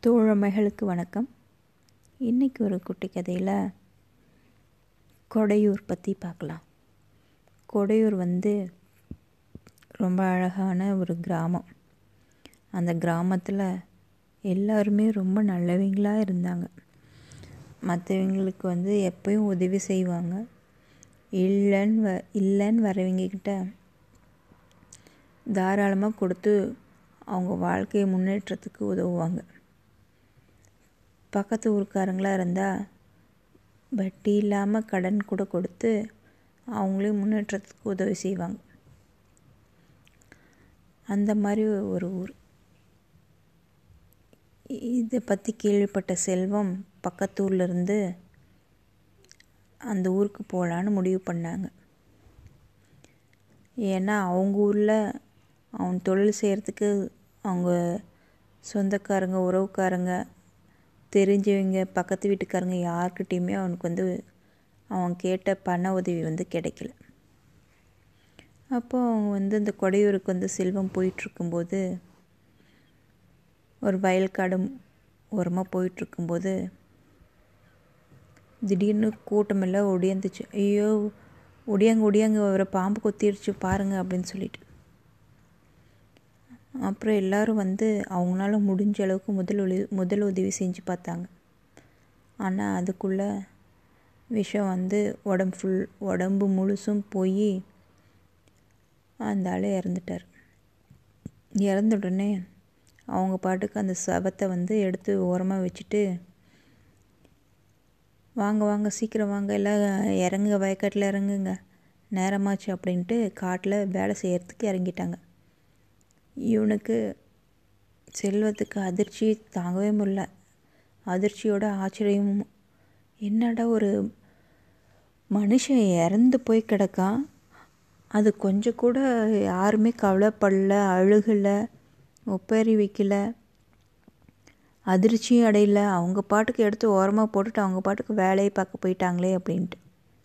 தோழமைகளுக்கு வணக்கம் இன்றைக்கி ஒரு குட்டி கதையில் கொடையூர் பற்றி பார்க்கலாம் கொடையூர் வந்து ரொம்ப அழகான ஒரு கிராமம் அந்த கிராமத்தில் எல்லாருமே ரொம்ப நல்லவங்களாக இருந்தாங்க மற்றவங்களுக்கு வந்து எப்பயும் உதவி செய்வாங்க இல்லைன்னு வ இல்லைன்னு வரவங்கக்கிட்ட தாராளமாக கொடுத்து அவங்க வாழ்க்கையை முன்னேற்றத்துக்கு உதவுவாங்க பக்கத்து ஊருக்காரங்களாக இருந்தால் வட்டி இல்லாமல் கடன் கூட கொடுத்து அவங்களையும் முன்னேற்றத்துக்கு உதவி செய்வாங்க அந்த மாதிரி ஒரு ஊர் இதை பற்றி கேள்விப்பட்ட செல்வம் பக்கத்து ஊர்லேருந்து அந்த ஊருக்கு போகலான்னு முடிவு பண்ணாங்க ஏன்னா அவங்க ஊரில் அவன் தொழில் செய்கிறதுக்கு அவங்க சொந்தக்காரங்க உறவுக்காரங்க தெரிஞ்சவங்க பக்கத்து வீட்டுக்காரங்க யார்கிட்டேயுமே அவனுக்கு வந்து அவன் கேட்ட பண உதவி வந்து கிடைக்கல அப்போ அவங்க வந்து இந்த கொடையூருக்கு வந்து செல்வம் போயிட்டுருக்கும்போது ஒரு வயல்காடு ஓரமாக போயிட்டுருக்கும்போது திடீர்னு கூட்டமெல்லாம் ஒடியாந்துச்சு ஐயோ ஒடியாங்க ஒடியாங்க அவரை பாம்பு கொத்திடுச்சு பாருங்க அப்படின்னு சொல்லிட்டு அப்புறம் எல்லோரும் வந்து அவங்களால முடிஞ்ச அளவுக்கு முதல் உதவி முதல் உதவி செஞ்சு பார்த்தாங்க ஆனால் அதுக்குள்ளே விஷம் வந்து உடம்பு ஃபுல் உடம்பு முழுசும் போய் அந்த ஆள் இறந்துட்டார் இறந்த உடனே அவங்க பாட்டுக்கு அந்த சவத்தை வந்து எடுத்து ஓரமாக வச்சுட்டு வாங்க வாங்க சீக்கிரம் வாங்க எல்லாம் இறங்குங்க வயக்காட்டில் இறங்குங்க நேரமாச்சு அப்படின்ட்டு காட்டில் வேலை செய்கிறதுக்கு இறங்கிட்டாங்க இவனுக்கு செல்வத்துக்கு அதிர்ச்சி தாங்கவே முடியல அதிர்ச்சியோட ஆச்சரியமும் என்னடா ஒரு மனுஷன் இறந்து போய் கிடக்கான் அது கொஞ்சம் கூட யாருமே கவலைப்படல அழுகலை ஒப்பேறி வைக்கல அதிர்ச்சியும் அடையல அவங்க பாட்டுக்கு எடுத்து ஓரமாக போட்டுட்டு அவங்க பாட்டுக்கு வேலையை பார்க்க போயிட்டாங்களே அப்படின்ட்டு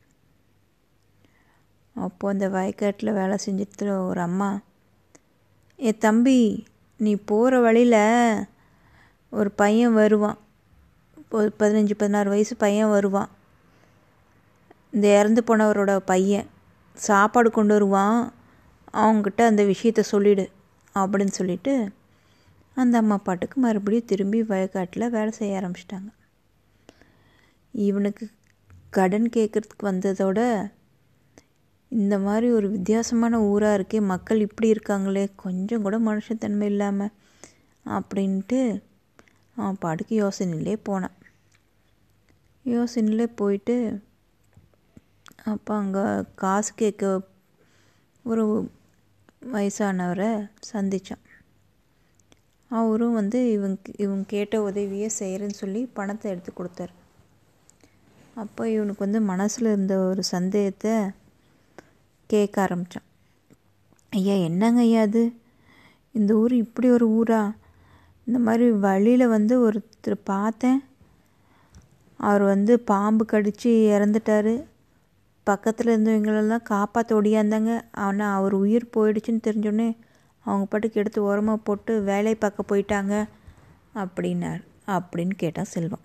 அப்போது அந்த வயக்காட்டில் வேலை செஞ்சுட்டு ஒரு அம்மா ஏ தம்பி நீ போகிற வழியில் ஒரு பையன் வருவான் ஒரு பதினஞ்சு பதினாறு வயசு பையன் வருவான் இந்த இறந்து போனவரோட பையன் சாப்பாடு கொண்டு வருவான் அவங்கக்கிட்ட அந்த விஷயத்த சொல்லிடு அப்படின்னு சொல்லிட்டு அந்த அம்மா பாட்டுக்கு மறுபடியும் திரும்பி வயக்காட்டில் வேலை செய்ய ஆரம்பிச்சிட்டாங்க இவனுக்கு கடன் கேட்குறதுக்கு வந்ததோட இந்த மாதிரி ஒரு வித்தியாசமான ஊராக இருக்கே மக்கள் இப்படி இருக்காங்களே கொஞ்சம் கூட மனுஷத்தன்மை இல்லாமல் அப்படின்ட்டு அவன் பாட்டுக்கு யோசனையிலே போனான் யோசனையிலே போயிட்டு அப்போ அங்கே காசு கேட்க ஒரு வயசானவரை சந்தித்தான் அவரும் வந்து இவங்க இவங்க கேட்ட உதவியை செய்கிறேன்னு சொல்லி பணத்தை எடுத்து கொடுத்தாரு அப்போ இவனுக்கு வந்து மனசில் இருந்த ஒரு சந்தேகத்தை கேட்க ஆரம்பித்தான் ஐயா என்னங்க ஐயா அது இந்த ஊர் இப்படி ஒரு ஊரா இந்த மாதிரி வழியில் வந்து ஒருத்தர் பார்த்தேன் அவர் வந்து பாம்பு கடித்து இறந்துட்டார் பக்கத்தில் இருந்தவங்களெல்லாம் காப்பாற்ற ஒடியாந்தாங்க ஆனால் அவர் உயிர் போயிடுச்சுன்னு தெரிஞ்சோடனே அவங்க பாட்டுக்கு எடுத்து ஓரமாக போட்டு வேலை பார்க்க போயிட்டாங்க அப்படின்னார் அப்படின்னு கேட்டான் செல்வம்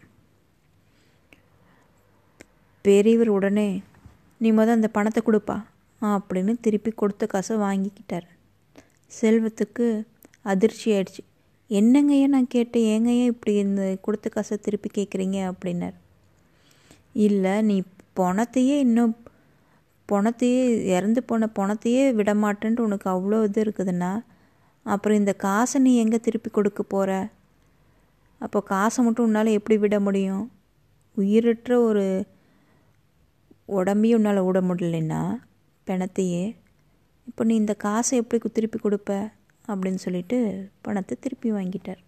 பெரியவர் உடனே நீ மொதல் அந்த பணத்தை கொடுப்பா அப்படின்னு திருப்பி கொடுத்த காசை வாங்கிக்கிட்டார் செல்வத்துக்கு அதிர்ச்சி ஆயிடுச்சு என்னங்கய்யா நான் கேட்டேன் ஏங்கய்யா இப்படி இந்த கொடுத்த காசை திருப்பி கேட்குறீங்க அப்படின்னார் இல்லை நீ பணத்தையே இன்னும் பணத்தையே இறந்து போன பணத்தையே விடமாட்டேன்ட்டு உனக்கு அவ்வளோ இது இருக்குதுன்னா அப்புறம் இந்த காசை நீ எங்கே திருப்பி கொடுக்க போகிற அப்போ காசை மட்டும் உன்னால் எப்படி விட முடியும் உயிரற்ற ஒரு உடம்பையும் உன்னால் விட முடியலன்னா பணத்தையே இப்போ நீ இந்த காசை எப்படி திருப்பி கொடுப்ப அப்படின்னு சொல்லிட்டு பணத்தை திருப்பி வாங்கிட்டார்